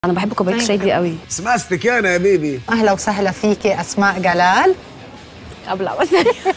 انا بحب كوبايه الشاي دي قوي اسمها استكانه يا بيبي اهلا وسهلا فيكي اسماء جلال ابلع بس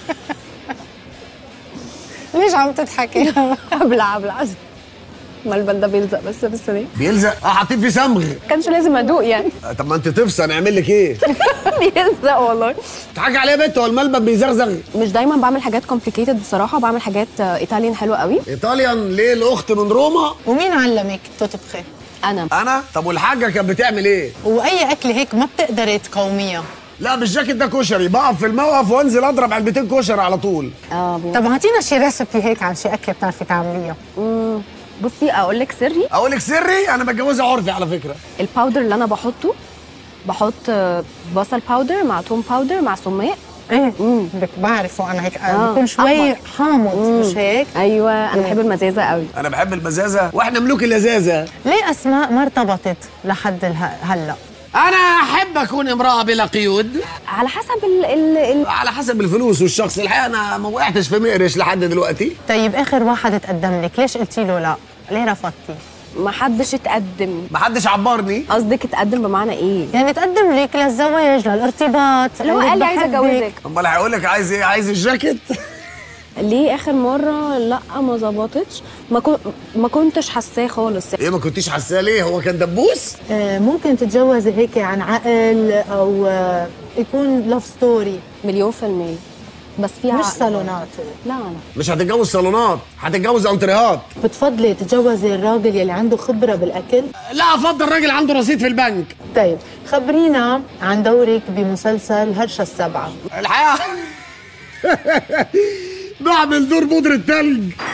ليش عم تضحكي ابلع ابلع ما البن ده بيلزق بس في الصينيه بيلزق اه حاطين فيه صمغ ما كانش لازم ادوق يعني آه، طب ما انت تفصل نعمل لك ايه بيلزق والله تضحكي عليا يا بنت هو الملبن بيزغزغ مش دايما بعمل حاجات كومبليكيتد بصراحه بعمل حاجات آه، ايطاليان حلوه قوي ايطاليان ليه الاخت من روما ومين علمك تطبخي انا انا طب والحاجه كانت بتعمل ايه واي اكله هيك ما بتقدري تقاوميها لا بالجاكيت ده كشري بقف في الموقف وانزل اضرب علبتين كشري على طول اه بي- طب اعطينا شي ريسبي هيك عن شي اكله بتعرفي تعمليها مم. بصي اقول لك سري اقول لك سري انا بتجوزها عرفي على فكره الباودر اللي انا بحطه بحط آه، بصل باودر مع توم باودر مع سماق ايه مم. بك بعرفه انا هيك آه، بكون شوي أحمر. حامض مش هيك ايوه انا بحب المزازه قوي انا بحب المزازه واحنا ملوك اللذاذه ليه اسماء ما ارتبطت لحد اله- هلا انا احب اكون امراه بلا قيود على حسب ال ال ال على حسب الفلوس والشخص الحقيقه انا ما وقعتش في مقرش لحد دلوقتي طيب اخر واحد تقدم لك ليش قلتي له لا ليه رفضتي ما حدش اتقدم ما حدش عبرني قصدك اتقدم بمعنى ايه يعني تقدم لك للزواج للارتباط لو قال قال لي لك عايزه بحبك. اتجوزك امال هيقول لك عايز ايه عايز الجاكيت ليه اخر مره لا ما ظبطتش ما كن... ما كنتش حاساه خالص ايه ما كنتيش حاساه ليه هو كان دبوس آه، ممكن تتجوزي هيك عن عقل او آه، يكون لاف ستوري مليون في المية بس في مش عقل. صالونات لا لا مش هتتجوز صالونات هتتجوز انتريهات بتفضلي تتجوزي الراجل يلي عنده خبره بالاكل لا افضل راجل عنده رصيد في البنك طيب خبرينا عن دورك بمسلسل هرشة السبعة الحقيقه بعمل دور بودرة تلج